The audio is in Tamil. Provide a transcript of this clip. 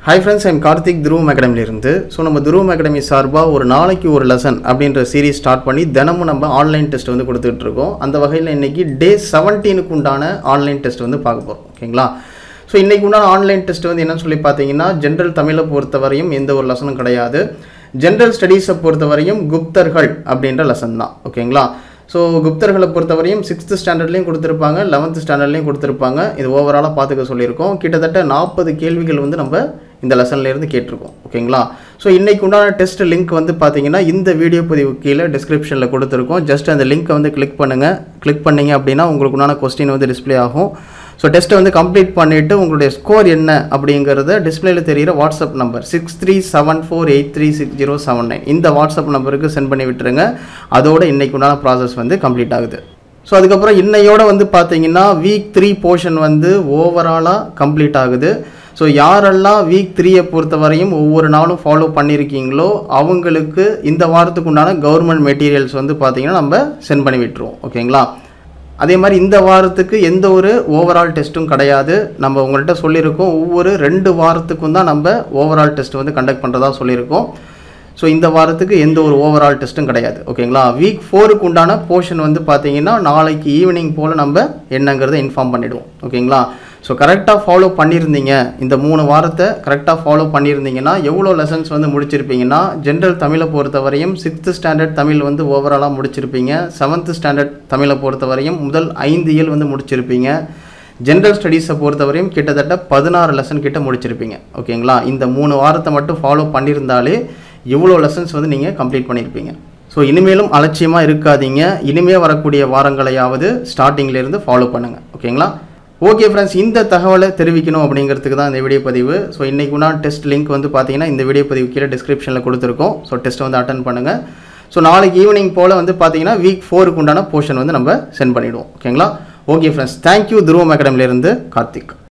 ஹாய் ஃப்ரெண்ட்ஸ் ஐம் கார்த்திக் துருவம் அகாடமிலிருந்து ஸோ நம்ம துருவம் அகாடமி சார்பாக ஒரு நாளைக்கு ஒரு லெசன் அப்படின்ற சீரீஸ் ஸ்டார்ட் பண்ணி தினமும் நம்ம ஆன்லைன் டெஸ்ட் வந்து கொடுத்துட்டு இருக்கோம் அந்த வகையில் இன்னைக்கு டே செவன்டீனுக்கு உண்டான ஆன்லைன் டெஸ்ட் வந்து பார்க்க போகிறோம் ஓகேங்களா ஸோ இன்றைக்கு உண்டான ஆன்லைன் டெஸ்ட் வந்து என்னன்னு சொல்லி பார்த்தீங்கன்னா ஜென்ரல் தமிழை பொறுத்தவரையும் எந்த ஒரு லெசனும் கிடையாது ஜென்ரல் ஸ்டடீஸை பொறுத்தவரையும் குப்தர்கள் அப்படின்ற லெசன் தான் ஓகேங்களா ஸோ குப்தர்களை பொறுத்தவரையும் சிக்ஸ்த்து ஸ்டாண்டர்ட்லேயும் கொடுத்துருப்பாங்க லெவன்த்து ஸ்டாண்டர்ட்லேயும் கொடுத்துருப்பாங்க இது ஓவராலாக பார்த்துக்க சொல்லியிருக்கோம் கிட்டத்தட்ட நாற்பது கேள்விகள் வந்து நம்ம இந்த லெசன்ல இருந்து கேட்டிருக்கோம் ஓகேங்களா ஸோ இன்னைக்கு உண்டான டெஸ்ட் லிங்க் வந்து பார்த்தீங்கன்னா இந்த வீடியோ பதிவு கீழே டிஸ்கிரிப்ஷனில் கொடுத்துருக்கோம் ஜஸ்ட் அந்த லிங்க்கை வந்து கிளிக் பண்ணுங்கள் கிளிக் பண்ணீங்க அப்படின்னா உங்களுக்கு உண்டான கொஸ்டின் வந்து டிஸ்ப்ளே ஆகும் ஸோ டெஸ்ட்டை வந்து கம்ப்ளீட் பண்ணிவிட்டு உங்களுடைய ஸ்கோர் என்ன அப்படிங்கிறத டிஸ்பிளேல தெரியிற WhatsApp number six three seven four eight three six zero seven nine இந்த வாட்ஸ்அப் நம்பருக்கு சென்ட் பண்ணி விட்டுருங்க அதோட இன்னைக்கு உண்டான ப்ராசஸ் வந்து கம்ப்ளீட் ஆகுது ஸோ அதுக்கப்புறம் இன்னையோட வந்து பார்த்தீங்கன்னா வீக் த்ரீ போர்ஷன் வந்து ஓவராலாக கம்ப்ளீட் ஆகுது ஸோ யாரெல்லாம் வீக் த்ரீயை பொறுத்தவரையும் ஒவ்வொரு நாளும் ஃபாலோ பண்ணியிருக்கீங்களோ அவங்களுக்கு இந்த வாரத்துக்கு உண்டான கவர்மெண்ட் மெட்டீரியல்ஸ் வந்து பார்த்தீங்கன்னா நம்ம சென்ட் பண்ணி விட்டுருவோம் ஓகேங்களா அதே மாதிரி இந்த வாரத்துக்கு எந்த ஒரு ஓவரால் டெஸ்ட்டும் கிடையாது நம்ம உங்கள்கிட்ட சொல்லியிருக்கோம் ஒவ்வொரு ரெண்டு வாரத்துக்கும் தான் நம்ம ஓவரால் டெஸ்ட் வந்து கண்டக்ட் பண்ணுறதா சொல்லியிருக்கோம் ஸோ இந்த வாரத்துக்கு எந்த ஒரு ஓவரால் டெஸ்ட்டும் கிடையாது ஓகேங்களா வீக் ஃபோருக்கு உண்டான போர்ஷன் வந்து பார்த்தீங்கன்னா நாளைக்கு ஈவினிங் போல் நம்ம என்னங்கிறத இன்ஃபார்ம் பண்ணிவிடுவோம் ஓகேங்களா ஸோ கரெக்டாக ஃபாலோ பண்ணியிருந்தீங்க இந்த மூணு வாரத்தை கரெக்டாக ஃபாலோ பண்ணியிருந்தீங்கன்னா எவ்வளோ லெசன்ஸ் வந்து முடிச்சிருப்பீங்கன்னா ஜென்ரல் தமிழை பொறுத்தவரையும் சிக்ஸ்த்து ஸ்டாண்டர்ட் தமிழ் வந்து ஓவராலாக முடிச்சிருப்பீங்க செவன்த்து ஸ்டாண்டர்ட் தமிழை பொறுத்தவரையும் முதல் ஐந்து இயல் வந்து முடிச்சிருப்பீங்க ஜென்ரல் ஸ்டடீஸை பொறுத்தவரையும் கிட்டத்தட்ட பதினாறு லெசன் கிட்ட முடிச்சிருப்பீங்க ஓகேங்களா இந்த மூணு வாரத்தை மட்டும் ஃபாலோ பண்ணியிருந்தாலே இவ்வளோ லெசன்ஸ் வந்து நீங்கள் கம்ப்ளீட் பண்ணியிருப்பீங்க ஸோ இனிமேலும் அலட்சியமாக இருக்காதீங்க இனிமே வரக்கூடிய வாரங்களையாவது ஸ்டார்டிங்லேருந்து ஃபாலோ பண்ணுங்கள் ஓகேங்களா ஓகே ஃப்ரெண்ட்ஸ் இந்த தகவலை தெரிவிக்கணும் அப்படிங்கிறதுக்கு தான் இந்த வீடியோ பதிவு ஸோ இன்றைக்கு உண்டான டெஸ்ட் லிங்க் வந்து பார்த்தீங்கன்னா இந்த வீடியோ பதிவு கீழே டிஸ்கிரிப்ஷனில் கொடுத்துருக்கோம் ஸோ டெஸ்ட் வந்து அட்டன் பண்ணுங்கள் ஸோ நாளைக்கு ஈவினிங் போல் வந்து பார்த்தீங்கன்னா வீக் ஃபோருக்கு உண்டான போர்ஷன் வந்து நம்ம சென்ட் பண்ணிவிடுவோம் ஓகேங்களா ஓகே ஃப்ரெண்ட்ஸ் தேங்க்யூ துருவம் அகாடமிலேருந்து கார்த்திக்